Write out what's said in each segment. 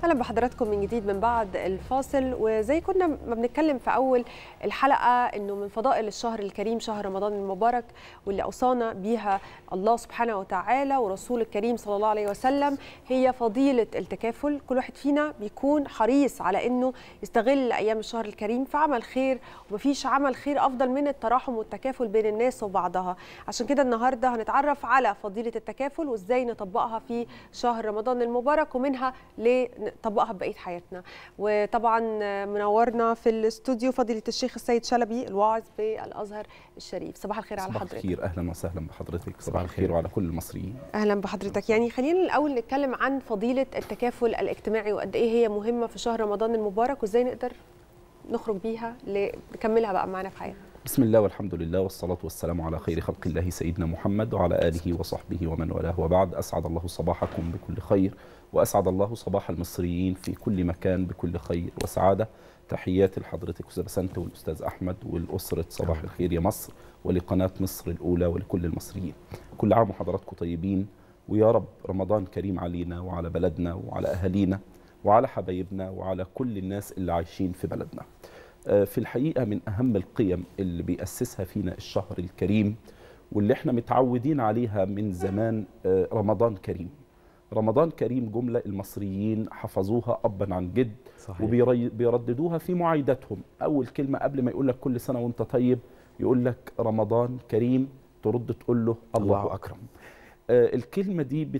اهلا بحضراتكم من جديد من بعد الفاصل وزي كنا ما بنتكلم في اول الحلقه انه من فضائل الشهر الكريم شهر رمضان المبارك واللي اوصانا بيها الله سبحانه وتعالى ورسول الكريم صلى الله عليه وسلم هي فضيله التكافل كل واحد فينا بيكون حريص على انه يستغل ايام الشهر الكريم في عمل خير ومفيش عمل خير افضل من التراحم والتكافل بين الناس وبعضها عشان كده النهارده هنتعرف على فضيله التكافل وازاي نطبقها في شهر رمضان المبارك ومنها لنطبقها ببقيه حياتنا وطبعا منورنا في الاستوديو فضيله الشيخ السيد شلبي الواعظ بالازهر الشريف صباح الخير على صباح حضرتك الخير اهلا وسهلا بحضرتك صباح الخير وعلى كل المصريين اهلا بحضرتك يعني خلينا الاول نتكلم عن فضيله التكافل الاجتماعي وقد ايه هي مهمه في شهر رمضان المبارك وازاي نقدر نخرج بيها نكملها بقى معانا في حياتنا بسم الله والحمد لله والصلاة والسلام على خير خلق الله سيدنا محمد وعلى آله وصحبه ومن والاه وبعد أسعد الله صباحكم بكل خير وأسعد الله صباح المصريين في كل مكان بكل خير وسعادة تحياتي لحضرتك أستاذ بسنت والأستاذ أحمد والأسرة صباح الخير يا مصر ولقناة مصر الأولى ولكل المصريين كل عام وحضراتكم طيبين ويا رب رمضان كريم علينا وعلى بلدنا وعلى أهالينا وعلى حبايبنا وعلى كل الناس اللي عايشين في بلدنا في الحقيقة من أهم القيم اللي بيأسسها فينا الشهر الكريم واللي احنا متعودين عليها من زمان رمضان كريم رمضان كريم جملة المصريين حفظوها أبا عن جد صحيح. وبيرددوها في معايداتهم أول كلمة قبل ما يقول لك كل سنة وانت طيب يقول لك رمضان كريم ترد تقول له الله, الله أكرم آه الكلمة دي بت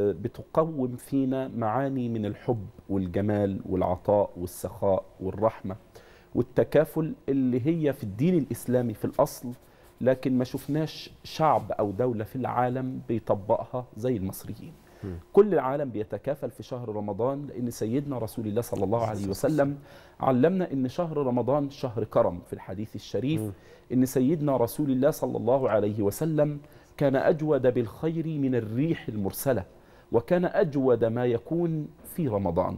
بتقوم فينا معاني من الحب والجمال والعطاء والسخاء والرحمة والتكافل اللي هي في الدين الإسلامي في الأصل لكن ما شفناش شعب أو دولة في العالم بيطبقها زي المصريين م. كل العالم بيتكافل في شهر رمضان لأن سيدنا رسول الله صلى الله عليه وسلم علمنا أن شهر رمضان شهر كرم في الحديث الشريف م. أن سيدنا رسول الله صلى الله عليه وسلم كان أجود بالخير من الريح المرسلة وكان أجود ما يكون في رمضان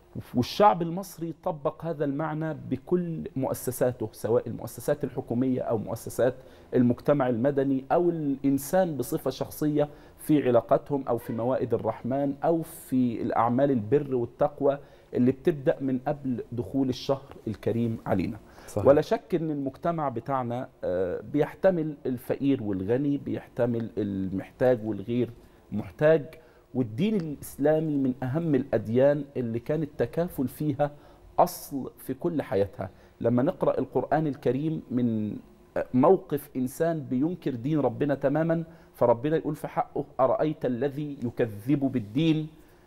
والشعب المصري طبق هذا المعنى بكل مؤسساته سواء المؤسسات الحكومية أو مؤسسات المجتمع المدني أو الإنسان بصفة شخصية في علاقاتهم أو في موائد الرحمن أو في الأعمال البر والتقوى اللي بتبدأ من قبل دخول الشهر الكريم علينا صحيح. ولا شك أن المجتمع بتاعنا بيحتمل الفقير والغني بيحتمل المحتاج والغير محتاج والدين الإسلامي من أهم الأديان اللي كان التكافل فيها أصل في كل حياتها لما نقرأ القرآن الكريم من موقف إنسان بينكر دين ربنا تماما فربنا يقول في حقه أرأيت الذي يكذب بالدين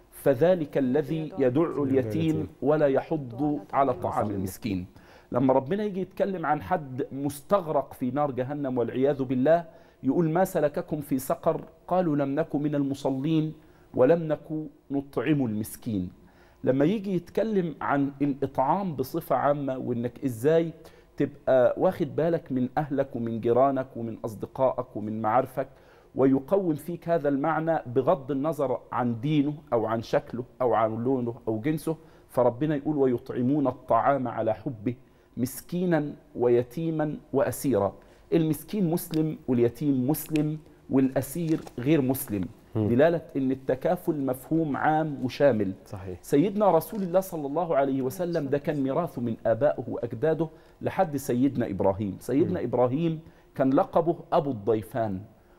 فذلك الذي يدع اليتيم ولا يحض على طعام المسكين لما ربنا يجي يتكلم عن حد مستغرق في نار جهنم والعياذ بالله يقول ما سلككم في سقر قالوا لم نكن من المصلين ولم نكن نطعم المسكين لما يجي يتكلم عن الإطعام بصفة عامة وإنك إزاي تبقى واخد بالك من أهلك ومن جيرانك ومن أصدقائك ومن معارفك ويقوم فيك هذا المعنى بغض النظر عن دينه أو عن شكله أو عن لونه أو جنسه فربنا يقول ويطعمون الطعام على حبه مسكينا ويتيما وأسيرا المسكين مسلم واليتيم مسلم والأسير غير مسلم دلالة أن التكافل مفهوم عام وشامل صحيح. سيدنا رسول الله صلى الله عليه وسلم ده كان ميراثه من آبائه وأجداده لحد سيدنا إبراهيم سيدنا م. إبراهيم كان لقبه أبو الضيفان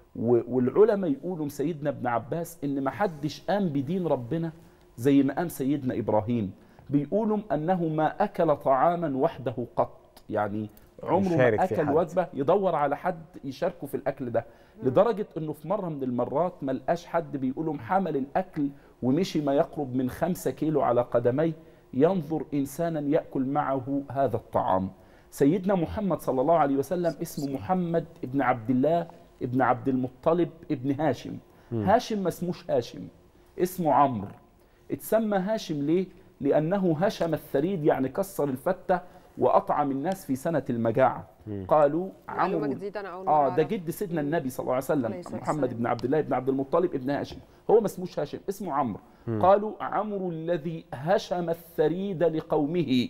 والعلماء يقولوا سيدنا ابن عباس أن ما حدش قام بدين ربنا زي ما قام سيدنا إبراهيم بيقولوا أنه ما أكل طعاما وحده قط يعني عمره ما اكل وجبه يدور على حد يشاركه في الاكل ده لدرجه انه في مره من المرات ما لقاش حد بيقولوا حمل الاكل ومشي ما يقرب من خمسة كيلو على قدميه ينظر انسانا ياكل معه هذا الطعام سيدنا محمد صلى الله عليه وسلم اسمه محمد ابن عبد الله ابن عبد المطلب ابن هاشم م. هاشم ما اسموش هاشم اسمه عمرو اتسمى هاشم ليه لانه هشم الثريد يعني كسر الفته واطعم الناس في سنه المجاعه مم. قالوا معلومه عمرو جديده انا اول اه ده جد سيدنا النبي صلى الله عليه وسلم عليه الصلاة محمد والسلام. بن عبد الله بن عبد المطلب ابن هاشم هو ما اسموش هاشم اسمه عمرو قالوا عمرو الذي هشم الثريد لقومه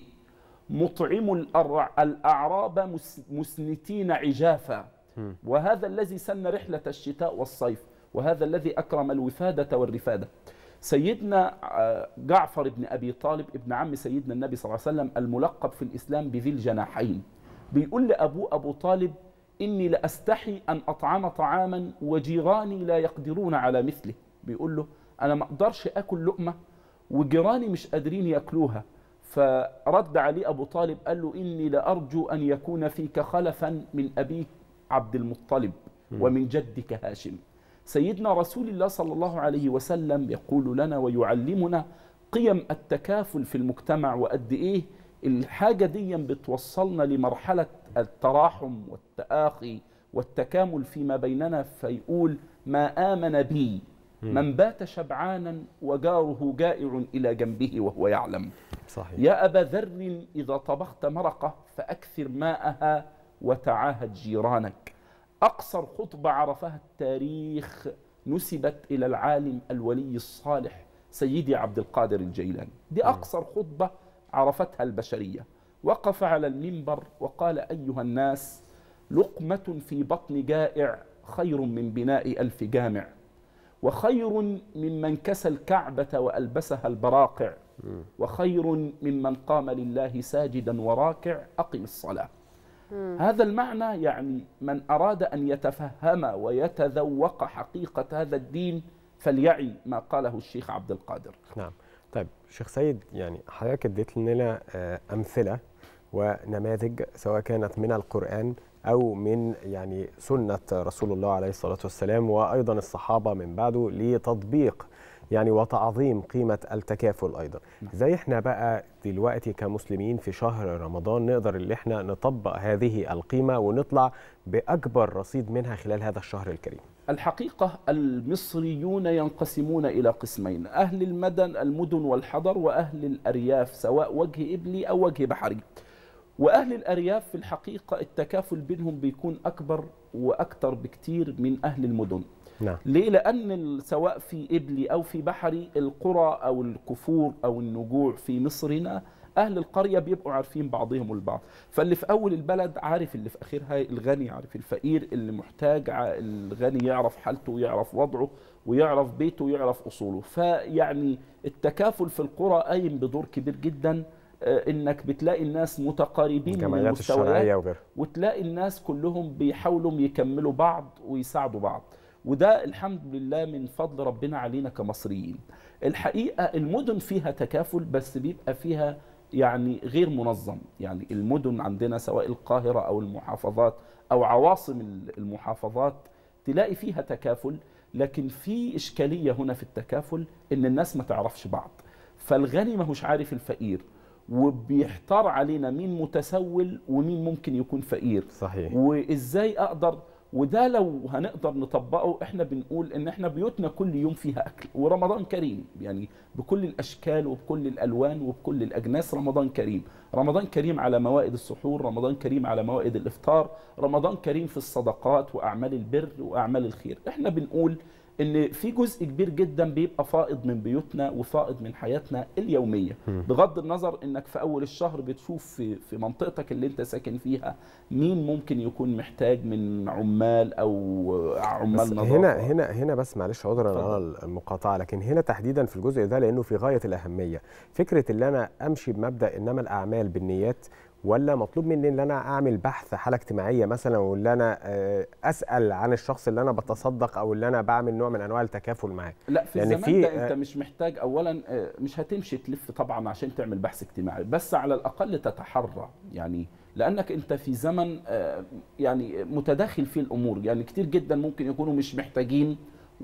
مطعم الأرع الأعراب مس- مسنتين عجافا وهذا الذي سن رحلة الشتاء والصيف وهذا الذي أكرم الوفادة والرفادة سيدنا جعفر بن ابي طالب ابن عم سيدنا النبي صلى الله عليه وسلم الملقب في الاسلام بذي الجناحين بيقول لابوه ابو طالب اني لاستحي ان اطعم طعاما وجيراني لا يقدرون على مثله بيقول له انا ما اقدرش اكل لقمه وجيراني مش قادرين ياكلوها فرد عليه ابو طالب قال له اني لارجو ان يكون فيك خلفا من ابيك عبد المطلب ومن جدك هاشم سيدنا رسول الله صلى الله عليه وسلم يقول لنا ويعلمنا قيم التكافل في المجتمع وقد ايه الحاجه دي بتوصلنا لمرحله التراحم والتآخي والتكامل فيما بيننا فيقول ما آمن بي من بات شبعانا وجاره جائع إلى جنبه وهو يعلم صحيح يا أبا ذر إذا طبخت مرقة فأكثر ماءها وتعاهد جيرانك أقصر خطبة عرفها التاريخ نسبت إلى العالم الولي الصالح سيدي عبد القادر الجيلاني دي أقصر خطبة عرفتها البشرية وقف على المنبر وقال أيها الناس لقمة في بطن جائع خير من بناء ألف جامع وخير ممن كسى الكعبة وألبسها البراقع وخير ممن قام لله ساجدا وراكع أقم الصلاة هذا المعنى يعني من أراد أن يتفهم ويتذوق حقيقة هذا الدين فليعي ما قاله الشيخ عبد القادر نعم طيب شيخ سيد يعني حضرتك اديت لنا أمثلة ونماذج سواء كانت من القرآن أو من يعني سنة رسول الله عليه الصلاة والسلام وأيضا الصحابة من بعده لتطبيق يعني وتعظيم قيمة التكافل أيضا زي احنا بقى دلوقتي كمسلمين في شهر رمضان نقدر اللي احنا نطبق هذه القيمة ونطلع بأكبر رصيد منها خلال هذا الشهر الكريم الحقيقة المصريون ينقسمون إلى قسمين أهل المدن المدن والحضر وأهل الأرياف سواء وجه إبلي أو وجه بحري وأهل الأرياف في الحقيقة التكافل بينهم بيكون أكبر وأكثر بكتير من أهل المدن نعم. ليه؟ لأن سواء في إبلي أو في بحري القرى أو الكفور أو النجوع في مصرنا أهل القرية بيبقوا عارفين بعضهم البعض فاللي في أول البلد عارف اللي في آخرها الغني عارف الفقير اللي محتاج الغني يعرف حالته ويعرف وضعه ويعرف بيته ويعرف أصوله فيعني التكافل في القرى قايم بدور كبير جداً انك بتلاقي الناس متقاربين من المستويات وتلاقي الناس كلهم بيحاولوا يكملوا بعض ويساعدوا بعض وده الحمد لله من فضل ربنا علينا كمصريين الحقيقه المدن فيها تكافل بس بيبقى فيها يعني غير منظم يعني المدن عندنا سواء القاهره او المحافظات او عواصم المحافظات تلاقي فيها تكافل لكن في اشكاليه هنا في التكافل ان الناس ما تعرفش بعض فالغني ما هوش عارف الفقير وبيحتار علينا مين متسول ومين ممكن يكون فقير صحيح وازاي اقدر وده لو هنقدر نطبقه احنا بنقول ان احنا بيوتنا كل يوم فيها اكل ورمضان كريم يعني بكل الاشكال وبكل الالوان وبكل الاجناس رمضان كريم رمضان كريم على موائد السحور رمضان كريم على موائد الافطار رمضان كريم في الصدقات واعمال البر واعمال الخير احنا بنقول ان في جزء كبير جدا بيبقى فائض من بيوتنا وفائض من حياتنا اليوميه بغض النظر انك في اول الشهر بتشوف في في منطقتك اللي انت ساكن فيها مين ممكن يكون محتاج من عمال او عمال بس نظافه هنا هنا هنا بس معلش عذرا على المقاطعه لكن هنا تحديدا في الجزء ده لانه في غايه الاهميه فكره ان انا امشي بمبدا انما الاعمال بالنيات ولا مطلوب مني ان انا اعمل بحث حاله اجتماعيه مثلا ولا انا اسال عن الشخص اللي انا بتصدق او اللي انا بعمل نوع من انواع التكافل معاه لا في الزمان في ده انت مش محتاج اولا مش هتمشي تلف طبعا عشان تعمل بحث اجتماعي بس على الاقل تتحرى يعني لانك انت في زمن يعني متداخل فيه الامور يعني كتير جدا ممكن يكونوا مش محتاجين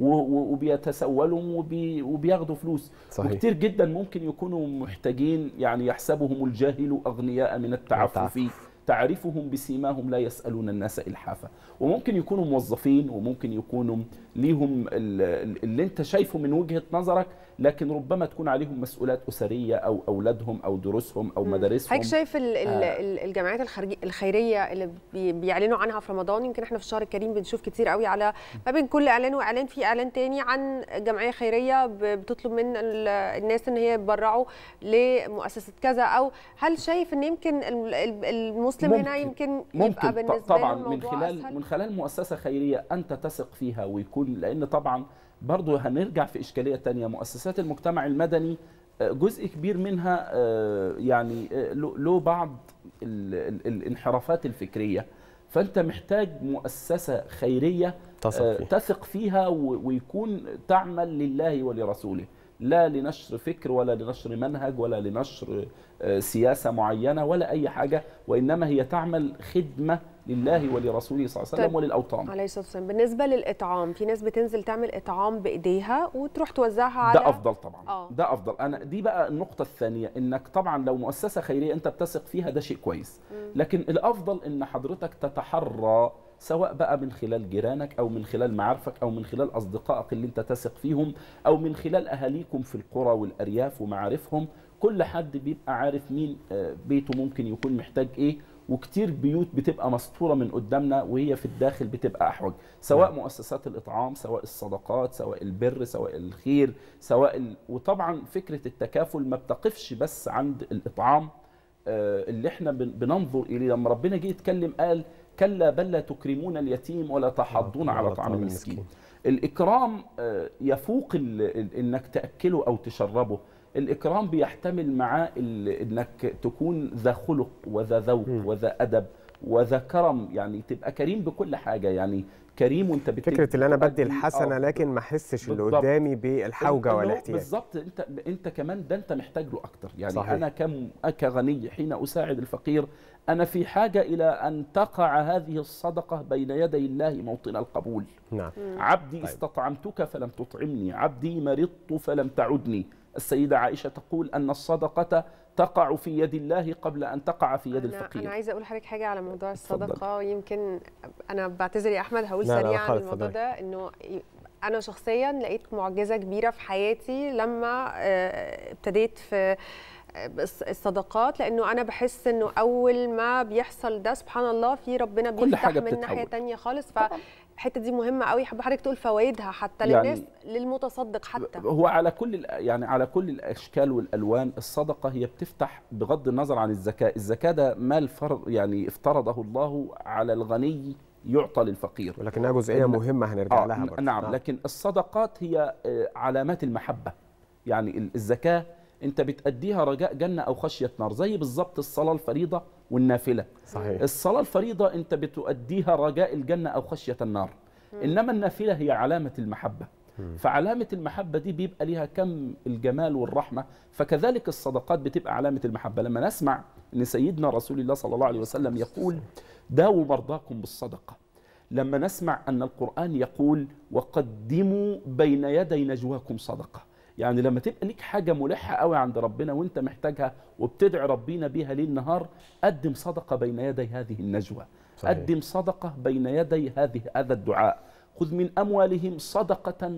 وبيتسولوا وبي وبياخدوا فلوس صحيح. وكتير جدا ممكن يكونوا محتاجين يعني يحسبهم الجاهل اغنياء من التعفف تعرفهم بسيماهم لا يسالون الناس الحافه وممكن يكونوا موظفين وممكن يكونوا ليهم اللي انت شايفه من وجهه نظرك لكن ربما تكون عليهم مسؤولات اسريه او اولادهم او دروسهم او مدارسهم حضرتك شايف ال ال الجمعيات الخيريه اللي بيعلنوا عنها في رمضان يمكن احنا في الشهر الكريم بنشوف كتير قوي على ما بين كل اعلان واعلان في اعلان تاني عن جمعيه خيريه بتطلب من الناس ان هي يتبرعوا لمؤسسه كذا او هل شايف ان يمكن المسلم هنا يمكن ممكن يبقى بالنسبه طبعا من خلال أسهل؟ من خلال مؤسسه خيريه انت تثق فيها ويكون لان طبعا برضو هنرجع في اشكاليه تانية مؤسسات المجتمع المدني آه، جزء كبير منها آه، يعني آه، له له بعض ال- ال- الانحرافات الفكريه فانت محتاج مؤسسه خيريه تثق آه، فيه تثق فيها و- ويكون تعمل لله ولرسوله لا لنشر فكر ولا لنشر منهج ولا لنشر آه، سياسة معينة ولا أي حاجة وإنما هي تعمل خدمة لله ولرسوله صلى الله عليه وسلم طيب. وللأوطان عليه الصلاه والسلام بالنسبه للاطعام في ناس بتنزل تعمل اطعام بايديها وتروح توزعها على ده افضل طبعا آه. ده افضل انا دي بقى النقطه الثانيه انك طبعا لو مؤسسه خيريه انت بتثق فيها ده شيء كويس لكن الافضل ان حضرتك تتحرى سواء بقى من خلال جيرانك او من خلال معارفك او من خلال اصدقائك اللي انت تثق فيهم او من خلال اهاليكم في القرى والارياف ومعارفهم كل حد بيبقى عارف مين آه، بيته ممكن يكون محتاج ايه وكتير بيوت بتبقى مستوره من قدامنا وهي في الداخل بتبقى احوج سواء مؤسسات الاطعام سواء الصدقات سواء البر سواء الخير سواء ال... وطبعا فكره التكافل ما بتقفش بس عند الاطعام آه، اللي احنا بن- بننظر اليه لما ربنا جه يتكلم قال كلا بل لا تكرمون اليتيم ولا تحضون على طعام المسكين الإكرام آه، يفوق ال- ال- إنك تأكله أو تشربه الإكرام بيحتمل معاه ال- إنك تكون ذا خلق وذا ذوق مم. وذا أدب وذا كرم يعني تبقى كريم بكل حاجة يعني كريم وانت بتدي فكره ان انا بدي بتقدم- الحسنه آه، لكن ما احسش اللي بالضبط. قدامي بالحوجه إنه والاحتياج بالظبط انت انت كمان ده انت محتاج له اكتر يعني صحيح. انا كم كغني حين اساعد الفقير انا في حاجه الى ان تقع هذه الصدقه بين يدي الله موطن القبول نعم عبدي طيب. استطعمتك فلم تطعمني عبدي مرضت فلم تعدني السيده عائشه تقول ان الصدقه تقع في يد الله قبل ان تقع في يد انا الفقير انا عايزه اقول لحضرتك حاجه على موضوع اتفضل. الصدقه يمكن انا بعتذر يا احمد هقول لا، لا، سريعا عن خالص، الموضوع اتفضلي. ده انه ي- انا شخصيا لقيت معجزه كبيره في حياتي لما آه، ابتديت في آه، الص- الصدقات لانه انا بحس انه اول ما بيحصل ده سبحان الله في ربنا كل بيفتح حاجة من ناحيه بتتحول. تانية خالص طبعاً. فالحته دي مهمه قوي حابه حضرتك تقول فوائدها حتى يعني- للناس للمتصدق حتى هو على كل ال- يعني على كل الاشكال والالوان الصدقه هي بتفتح بغض النظر عن الزكاه، الزكاه ده مال فرض يعني افترضه الله على الغني يعطى للفقير. ولكنها جزئيه إن- مهمه هنرجع آه لها ن- برضه. نعم لكن الصدقات هي آه، علامات المحبه. يعني ال- الزكاه انت بتاديها رجاء جنه او خشيه نار زي بالظبط الصلاه الفريضه والنافله. صحيح الصلاة الفريضة أنت بتؤديها رجاء الجنة أو خشية النار إنما النافلة هي علامة المحبة فعلامة المحبة دي بيبقى ليها كم الجمال والرحمة فكذلك الصدقات بتبقى علامة المحبة لما نسمع أن سيدنا رسول الله صلى الله عليه وسلم يقول داووا مرضاكم بالصدقة لما نسمع أن القرآن يقول وقدموا بين يدي نجواكم صدقة يعني لما تبقى ليك حاجة ملحة قوي عند ربنا وانت محتاجها وبتدعي ربنا بيها ليل نهار قدم صدقة بين يدي هذه النجوى صحيح. قدم صدقة بين يدي هذه هذا الدعاء خذ من أموالهم صدقة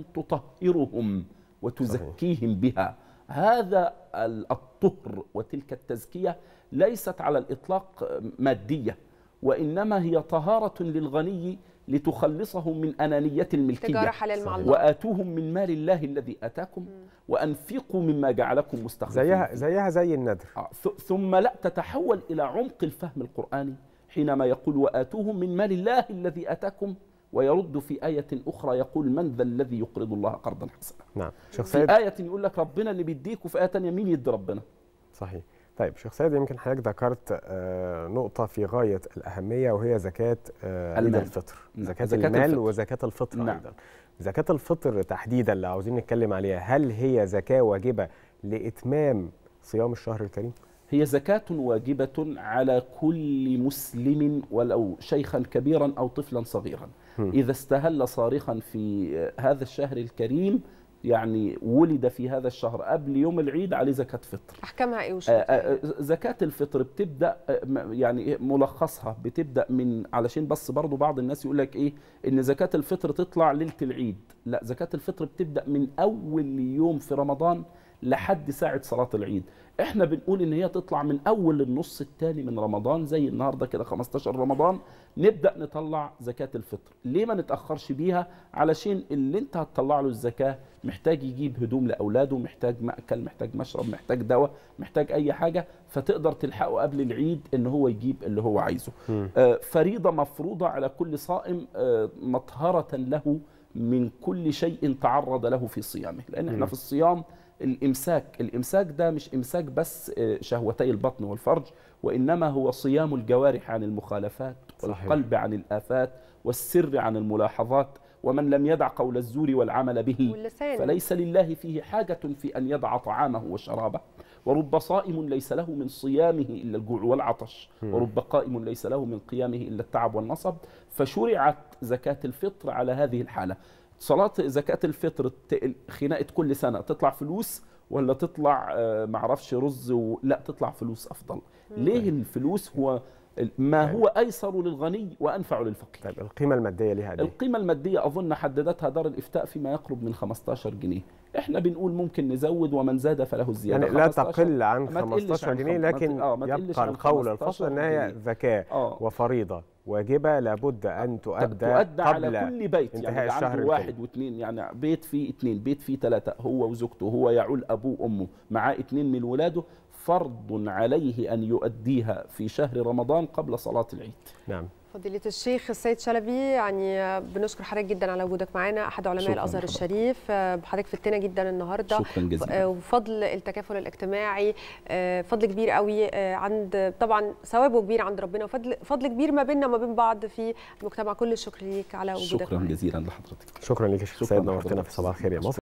تطهرهم وتزكيهم بها هذا ال- الطهر وتلك التزكية ليست على الإطلاق مادية وإنما هي طهارة للغني لتخلصه من أنانية الملكية تجاره حلال مع صحيح. الله وآتوهم من مال الله الذي آتاكم وأنفقوا مما جعلكم مستخلفين زيها فيه. زيها زي الندر آه، ث- ثم لا تتحول إلى عمق الفهم القرآني حينما يقول وآتوهم من مال الله الذي آتاكم ويرد في آية أخرى يقول من ذا الذي يقرض الله قرضا حسنا نعم شيخ في سيد آية يقول لك ربنا اللي بيديك وفي آية تانية مين يدي ربنا صحيح طيب شيخ سيد يمكن حضرتك ذكرت آه، نقطة في غاية الأهمية وهي زكاة آه، عيد المال. الفطر نعم، زكاة, زكاة المال الفطر. وزكاة الفطر نعم. أيضا زكاة الفطر تحديدا اللي عاوزين نتكلم عليها هل هي زكاة واجبة لإتمام صيام الشهر الكريم؟ هي زكاة واجبة على كل مسلم ولو شيخا كبيرا أو طفلا صغيرا هم. إذا استهل صارخا في هذا الشهر الكريم يعني ولد في هذا الشهر قبل يوم العيد عليه زكاة فطر احكامها ايه آه، وشروطها آه، زكاة الفطر بتبدأ آه، م- يعني ملخصها بتبدأ من علشان بس برضو بعض الناس يقول لك ايه ان زكاة الفطر تطلع ليلة العيد لا زكاة الفطر بتبدأ من اول يوم في رمضان لحد ساعة صلاة العيد احنا بنقول ان هي تطلع من اول النص الثاني من رمضان زي النهارده كده 15 رمضان نبدا نطلع زكاه الفطر ليه ما نتاخرش بيها علشان اللي انت هتطلع له الزكاه محتاج يجيب هدوم لاولاده محتاج ماكل محتاج مشرب محتاج دواء محتاج اي حاجه فتقدر تلحقه قبل العيد ان هو يجيب اللي هو عايزه مم. آه، فريضه مفروضه على كل صائم آه، مطهره له من كل شيء تعرض له في صيامه لان احنا مم. في الصيام الامساك الامساك ده مش امساك بس آه، شهوتي البطن والفرج وانما هو صيام الجوارح عن المخالفات صحيح. والقلب عن الافات والسر عن الملاحظات ومن لم يدع قول الزور والعمل به واللسان فليس لله فيه حاجة في أن يدع طعامه وشرابه ورب صائم ليس له من صيامه إلا الجوع والعطش مم. ورب قائم ليس له من قيامه إلا التعب والنصب فشرعت زكاة الفطر على هذه الحالة صلاة زكاة الفطر ت- خناقة كل سنة تطلع فلوس ولا تطلع آه، معرفش رز و... لا تطلع فلوس أفضل ليه الفلوس هو ما هو أيسر للغني وأنفع للفقير طيب القيمه الماديه ليها قد ايه؟ القيمة المادية أظن حددتها دار الإفتاء فيما يقرب من 15 جنيه إحنا بنقول ممكن نزود ومن زاد فله الزيادة يعني لا 15 تقل عن ما تقلش 15 عن جنيه خم- ما ت- لكن آه، ما تقلش يبقى عن القول 15 الفصل ان هي جنيه. زكاه آه وفريضه واجبه لابد ان تؤدى, تؤدى على قبل كل بيت انتهاء يعني اللي الشهر عنده الكريم. واحد واثنين يعني بيت فيه اثنين بيت فيه ثلاثة هو وزوجته هو يعول أبوه وأمه معاه اثنين من ولاده فرض عليه أن يؤديها في شهر رمضان قبل صلاة العيد نعم فضيلة الشيخ السيد شلبي يعني بنشكر حضرتك جدا على وجودك معنا أحد علماء شكراً الأزهر لحضرتك. الشريف آه، حضرتك فدتنا جدا النهارده شكرا جزيلا آه، وبفضل التكافل الاجتماعي آه، فضل كبير قوي آه، عند طبعا ثوابه كبير عند ربنا وفضل فضل كبير ما بيننا وما بين بعض في المجتمع كل الشكر ليك على وجودك شكرا معنا. جزيلا لحضرتك شكرا لك يا شيخ شكراً سيد لحضرتك. نورتنا في صباح الخير يا مصر